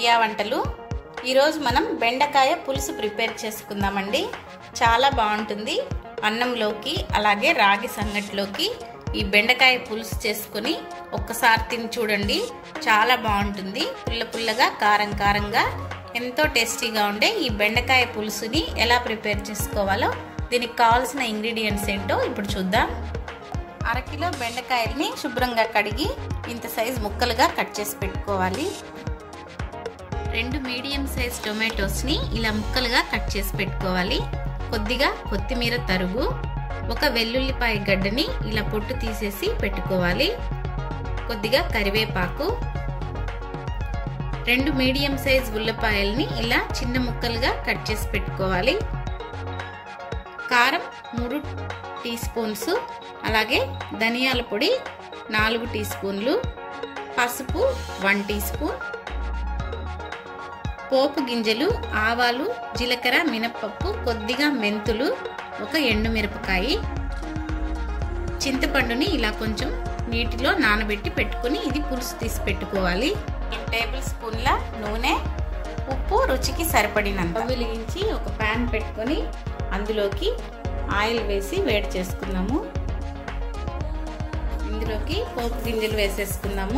ప్రియా వంటలు ఈరోజు మనం బెండకాయ పులుసు ప్రిపేర్ చేసుకుందామండి చాలా బాగుంటుంది అన్నంలోకి అలాగే రాగి సంగటిలోకి ఈ బెండకాయ పులుసు చేసుకుని ఒక్కసారి తిని చూడండి చాలా బాగుంటుంది పుల్ల పుల్లగా కారం కారంగా ఎంతో టేస్టీగా ఉండే ఈ బెండకాయ పులుసుని ఎలా ప్రిపేర్ చేసుకోవాలో దీనికి కావాల్సిన ఇంగ్రీడియంట్స్ ఏంటో ఇప్పుడు చూద్దాం అరకిలో బెండకాయల్ని శుభ్రంగా కడిగి ఇంత సైజ్ ముక్కలుగా కట్ చేసి పెట్టుకోవాలి రెండు మీడియం సైజ్ టొమాటోస్ని ఇలా ముక్కలుగా కట్ చేసి పెట్టుకోవాలి కొద్దిగా కొత్తిమీర తరుగు ఒక వెల్లుల్లిపాయ గడ్డని ఇలా పొట్టు తీసేసి పెట్టుకోవాలి కొద్దిగా కరివేపాకు రెండు మీడియం సైజ్ ఉల్లిపాయల్ని ఇలా చిన్న ముక్కలుగా కట్ చేసి పెట్టుకోవాలి కారం మూడు టీ స్పూన్స్ అలాగే ధనియాల పొడి నాలుగు టీ స్పూన్లు పసుపు వన్ టీ స్పూన్ పోపు గింజలు ఆవాలు జీలకర్ర మినప్పప్పు కొద్దిగా మెంతులు ఒక ఎండుమిరపకాయ చింతపండుని ఇలా కొంచెం నీటిలో నానబెట్టి పెట్టుకుని ఇది పులుసు తీసి పెట్టుకోవాలి టేబుల్ స్పూన్ల నూనె ఉప్పు రుచికి సరిపడినంత వెలిగించి ఒక ప్యాన్ పెట్టుకొని అందులోకి ఆయిల్ వేసి వేడి చేసుకుందాము ఇందులోకి పోపు గింజలు వేసేసుకుందాము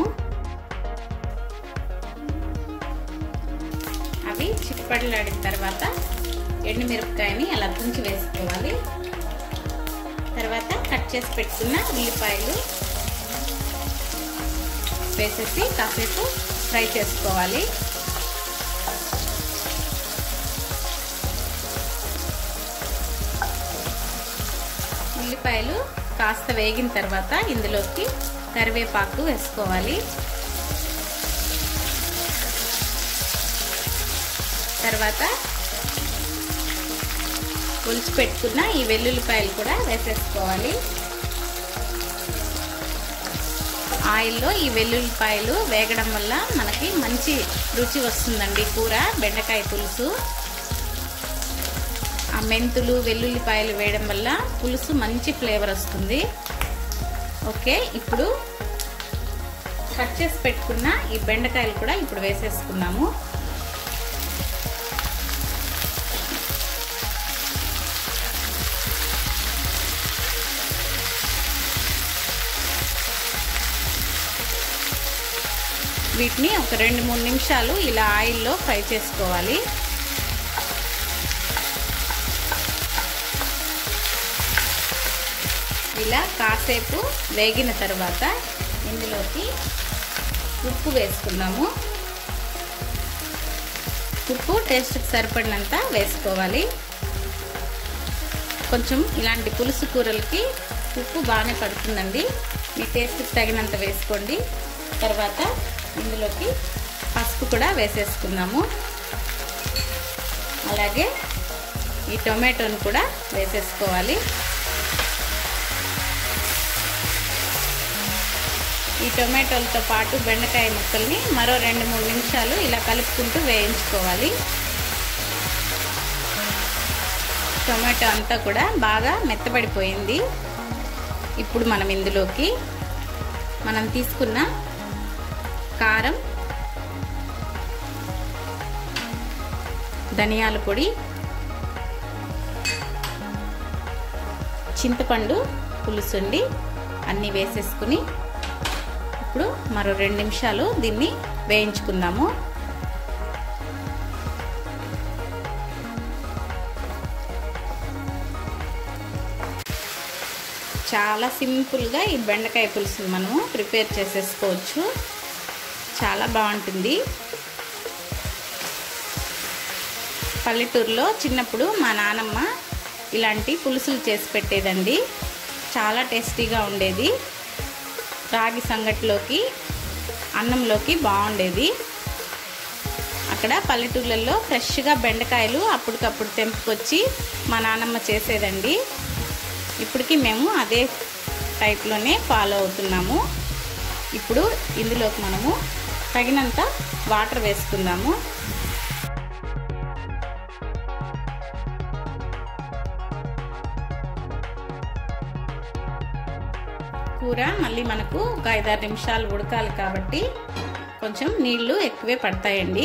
అవి చిప్పట్లాడిన తర్వాత ఎండుమిరపకాయని అలా తుంచి వేసుకోవాలి తర్వాత కట్ చేసి పెట్టుకున్న ఉల్లిపాయలు వేసేసి కాసేపు ఫ్రై చేసుకోవాలి ఉల్లిపాయలు కాస్త వేగిన తర్వాత ఇందులోకి కరివేపాకు వేసుకోవాలి తర్వాత ఒలిచి పెట్టుకున్న ఈ వెల్లుల్లిపాయలు కూడా వేసేసుకోవాలి ఆయిల్లో ఈ వెల్లుల్లిపాయలు వేగడం వల్ల మనకి మంచి రుచి వస్తుందండి కూర బెండకాయ పులుసు ఆ మెంతులు వెల్లుల్లిపాయలు వేయడం వల్ల పులుసు మంచి ఫ్లేవర్ వస్తుంది ఓకే ఇప్పుడు కట్ చేసి పెట్టుకున్న ఈ బెండకాయలు కూడా ఇప్పుడు వేసేసుకున్నాము వీటిని ఒక రెండు మూడు నిమిషాలు ఇలా ఆయిల్లో ఫ్రై చేసుకోవాలి ఇలా కాసేపు వేగిన తర్వాత ఇందులోకి ఉప్పు వేసుకుందాము ఉప్పు టేస్ట్కి సరిపడినంత వేసుకోవాలి కొంచెం ఇలాంటి పులుసు కూరలకి ఉప్పు బాగానే పడుతుందండి మీ టేస్ట్కి తగినంత వేసుకోండి తర్వాత ఇందులోకి పసుపు కూడా వేసేసుకుందాము అలాగే ఈ టొమాటోని కూడా వేసేసుకోవాలి ఈ టొమాటోలతో పాటు బెండకాయ ముక్కల్ని మరో రెండు మూడు నిమిషాలు ఇలా కలుపుకుంటూ వేయించుకోవాలి టొమాటో అంతా కూడా బాగా మెత్తబడిపోయింది ఇప్పుడు మనం ఇందులోకి మనం తీసుకున్న కారం ధనియాల పొడి చింతపండు పులుసుండి అన్నీ వేసేసుకుని ఇప్పుడు మరో రెండు నిమిషాలు దీన్ని వేయించుకుందాము చాలా సింపుల్గా ఈ బెండకాయ పులుసుని మనము ప్రిపేర్ చేసేసుకోవచ్చు చాలా బాగుంటుంది పల్లెటూరులో చిన్నప్పుడు మా నానమ్మ ఇలాంటి పులుసులు చేసి పెట్టేదండి చాలా టేస్టీగా ఉండేది రాగి సంగటిలోకి అన్నంలోకి బాగుండేది అక్కడ పల్లెటూర్లలో ఫ్రెష్గా బెండకాయలు అప్పటికప్పుడు తెంపుకొచ్చి మా నానమ్మ చేసేదండి ఇప్పటికి మేము అదే టైప్లోనే ఫాలో అవుతున్నాము ఇప్పుడు ఇందులోకి మనము తగినంత వాటర్ వేసుకుందాము కూర మళ్ళీ మనకు ఒక ఐదారు నిమిషాలు ఉడకాలి కాబట్టి కొంచెం నీళ్లు ఎక్కువే పడతాయండి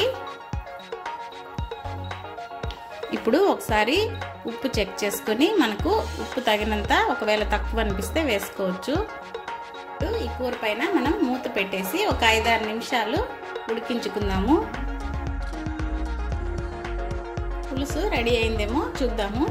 ఇప్పుడు ఒకసారి ఉప్పు చెక్ చేసుకొని మనకు ఉప్పు తగినంత ఒకవేళ తక్కువ అనిపిస్తే వేసుకోవచ్చు ఈ కూర పైన మనం మూత పెట్టేసి ఒక ఐదారు నిమిషాలు ఉడికించుకుందాము పులుసు రెడీ అయిందేమో చూద్దాము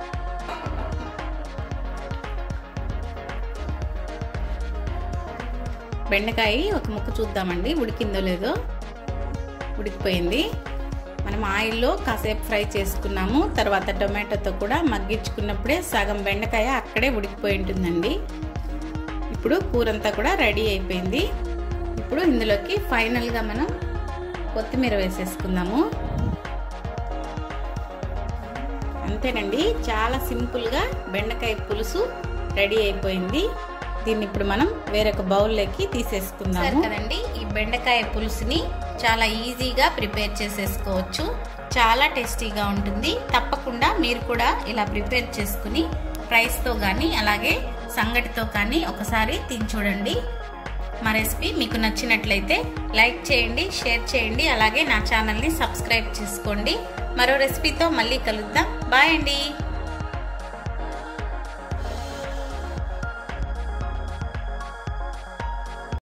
బెండకాయ ఒక ముక్క చూద్దామండి ఉడికిందో లేదో ఉడికిపోయింది మనం ఆయిల్లో కాసేపు ఫ్రై చేసుకున్నాము తర్వాత టొమాటోతో కూడా మగ్గించుకున్నప్పుడే సగం బెండకాయ అక్కడే ఉడికిపోయి ఉంటుందండి ఇప్పుడు కూర అంతా కూడా రెడీ అయిపోయింది ఇప్పుడు ఇందులోకి ఫైనల్గా మనం కొత్తిమీర వేసేసుకుందాము అంతేనండి చాలా సింపుల్గా బెండకాయ పులుసు రెడీ అయిపోయింది దీన్ని ఇప్పుడు మనం వేరొక బౌల్లోకి తీసేసుకుందాము కదండి ఈ బెండకాయ పులుసుని చాలా ఈజీగా ప్రిపేర్ చేసేసుకోవచ్చు చాలా టేస్టీగా ఉంటుంది తప్పకుండా మీరు కూడా ఇలా ప్రిపేర్ చేసుకుని రైస్తో కానీ అలాగే సంగటితో కానీ ఒకసారి తిని చూడండి మా రెసిపీ మీకు నచ్చినట్లయితే లైక్ చేయండి షేర్ చేయండి అలాగే నా ఛానల్ని సబ్స్క్రైబ్ చేసుకోండి మరో రెసిపీతో మళ్ళీ కలుద్దాం బాయ్ అండి